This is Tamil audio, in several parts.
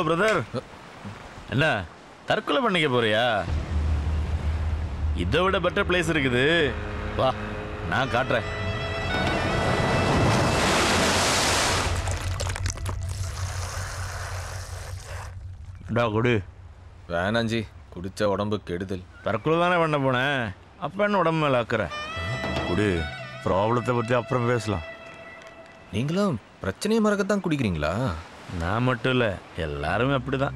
பிரதர் என்ன தற்கொலை பண்ணிக்க போறியா இதை விட பெட்டர் பிளேஸ் இருக்குது வா நான் காட்டுறேன் டா குடு வேணாஞ்சி குடிச்ச உடம்பு கெடுதல் தற்கொலை தானே பண்ண போனேன் அப்போ என்ன உடம்பு மேலே ஆக்குற குடு ப்ராப்ளத்தை பற்றி அப்புறம் பேசலாம் நீங்களும் பிரச்சனையை மறக்கத்தான் குடிக்கிறீங்களா நான் மட்டும் இல்லை எல்லாருமே அப்படிதான்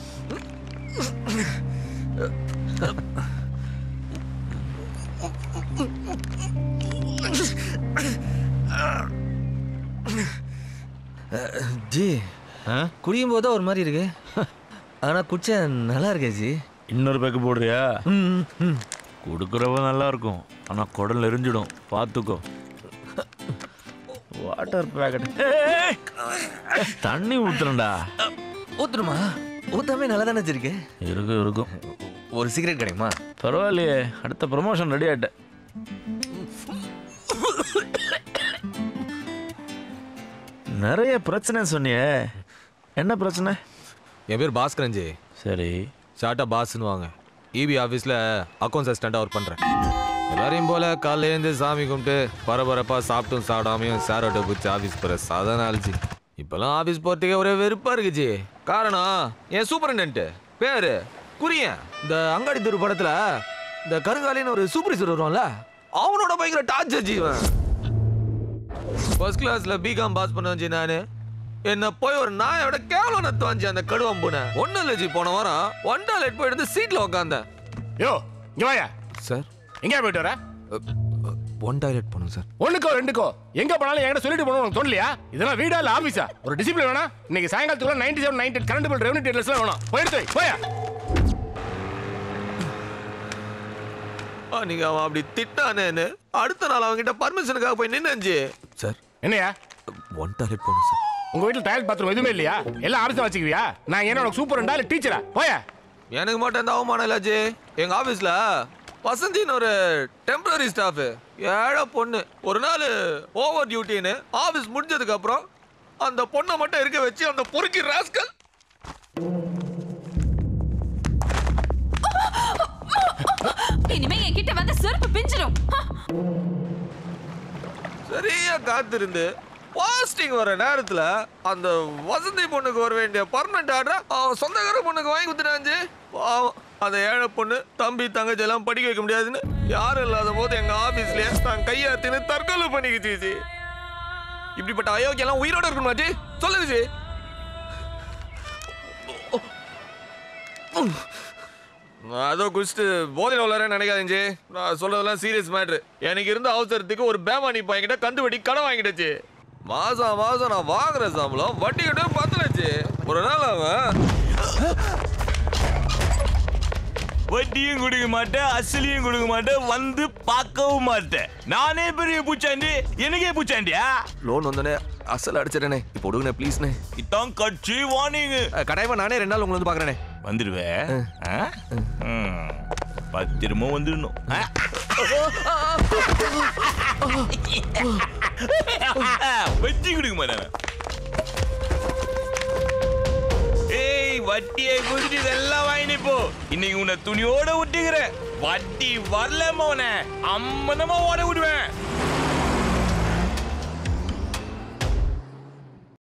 ஜி ஆ குடிக்கும் போது ஒரு மாதிரி இருக்கு ஆனா குடிச்ச நல்லா இருக்கே ஜி இன்னொரு பேக்கு போடுறியா ம், ம். கொடுக்குறவ நல்லா இருக்கும் ஆனால் குடல் எரிஞ்சிடும் பார்த்துக்கோ வாட்டர் பேக்கெட் தண்ணி ஊத்துறேன்டா ஊத்துணுமா ஊத்தாமே நல்லா தானே இருக்கு இருக்கும் இருக்கும் ஒரு சிகரெட் கிடைக்குமா பரவாயில்லையே அடுத்த ப்ரமோஷன் ரெடி ஆயிட்டேன் நிறைய பிரச்சனை சொன்னியே என்ன பிரச்சனை என் பேர் பாஸ்கரன் ஜி சரி ஷார்ட்டா பாஸ்னு வாங்க இபி ஆஃபீஸில் அக்கௌண்ட்ஸ் அசிஸ்டண்ட்டாக ஒர்க் பண்ணுறேன் எல்லாரையும் போல காலையில எழுந்து சாமி கும்பிட்டு பரபரப்பாக சாப்பிட்டும் சாப்பிடாமையும் சாரோட்டை பிடிச்சி ஆஃபீஸ் போகிற சாதாரண ஆளுச்சு இப்போல்லாம் ஆஃபீஸ் போகிறதுக்கே ஒரே வெறுப்பாக இருக்கு ஜி காரணம் என் சூப்பரண்டன்ட்டு பேர் குறியன் இந்த அங்காடி தெரு படத்தில் இந்த கருங்காலின்னு ஒரு சூப்பர்வைசர் வருவான்ல அவனோட பயங்கர டார்ச்சர் ஜீவன் ஃபர்ஸ்ட் கிளாஸ்ல பிகாம் பாஸ் பண்ண வச்சு நானு என்ன போய் ஒரு நாயோட கேவலம் நத்துவாஞ்சி அந்த கடுவம்புன ஒன்னும் இல்லை ஜி போன வாரம் ஒன் டாய்லெட் போய் எடுத்து சீட்ல உட்காந்தேன் யோ இங்க வாயா சார் எங்கேயா போயிட்டு வர ஒன் டாய்லெட் போகணும் சார் ஒண்ணுக்கோ ரெண்டுக்கோ எங்க போனாலும் என்கிட்ட சொல்லிட்டு போகணும் உனக்கு தோணலையா இதெல்லாம் வீடா இல்ல ஆபீஸா ஒரு டிசிப்ளின் வேணா இன்னைக்கு சாயங்காலத்துக்குள்ள ninety seven ninety current bill revenue details வேணும் போயிடுத்து வை, போயா நீங்க அவன் அப்படி திட்டானேன்னு அடுத்த நாள் அவன்கிட்ட பர்மிஷனுக்காக போய் நின்னுச்சு சார் என்னையா ஒன் டாய்லெட் போகணும் சார் உங்க வீட்டுல டாய்லெட் பாத்ரூம் எதுவுமே இல்லையா எல்லாம் ஆபீஸ்ல வச்சுக்குவியா நான் என்ன உனக்கு சூப்பர் இல்ல டீச்சரா போயா எனக்கு மட்டும் எந்த அவமானம் இல்லாச்சு எங்க ஆபீஸ்ல வசந்தின்னு ஒரு டெம்பரரி ஸ்டாஃப் ஏழை பொண்ணு ஒரு நாள் ஓவர் டியூட்டின்னு ஆபீஸ் முடிஞ்சதுக்கு அப்புறம் அந்த பொண்ணை மட்டும் இருக்க வச்சு அந்த பொறுக்கி ராஸ்கல் இனிமே என்கிட்ட வந்து செருப்பு பிஞ்சிரும் ஹ! சரியா காத்திருந்து பாஸ்டிங் வர நேரத்துல அந்த வசந்தி பொண்ணுக்கு வர வேண்டிய பர்மனெண்ட் ஆர்டர் அவன் சொந்தக்கார பொண்ணுக்கு வாங்கி கொடுத்துட்டாஞ்சு பாவம் அந்த ஏழை பொண்ணு தம்பி தங்கச்சி எல்லாம் படிக்க வைக்க முடியாதுன்னு யாரும் இல்லாத போது எங்க ஆபீஸ்லயே தான் கையாத்தின்னு தற்கொலை பண்ணிக்கிச்சு ஜி. இப்படிப்பட்ட அயோக்கியெல்லாம் உயிரோட இருக்கணுமா ஜி சொல்லுங்க ஜி நான் அதோ குடிச்சிட்டு போதையில் உள்ளாரேன்னு நினைக்காதீங்க ஜி. நான் சொல்றதெல்லாம் சீரியஸ் மேட்ரு எனக்கு இருந்த அவசரத்துக்கு ஒரு பேமானி பையன்கிட்ட கந்து வட்டி கடன் வாங்கிடுச்சு மாசம் மாசம் நான் வாங்குற சம்பளம் வட்டி கிட்ட பத்தலச்சு ஒரு நாள் அவன் வட்டியும் கொடுக்க மாட்டேன் அசலியும் கொடுக்க மாட்டேன் வந்து பார்க்கவும் மாட்டேன் நானே பெரிய பூச்சாண்டி எனக்கே பூச்சாண்டியா லோன் வந்தனே அசல் அடிச்சிடனே இப்போ விடுங்கண்ணே ப்ளீஸ்ண்ணே இதான் கட்சி வார்னிங் கட்டாயமா நானே ரெண்டு நாள் உங்களை வந்து பார்க்குறேனே வந்துடுவேன் ஆ? ம். பத்திரமா வந்துடணும் ஆ? வட்டி கொடுக்க மாட்டேன் ஏய் வட்டியை குடிச்சு இதெல்லாம் வாங்கினி போ இன்னைக்கு உன்னை துணியோட விட்டுக்கிறேன் வட்டி வரல மோன அம்மனமா ஓட விடுவேன்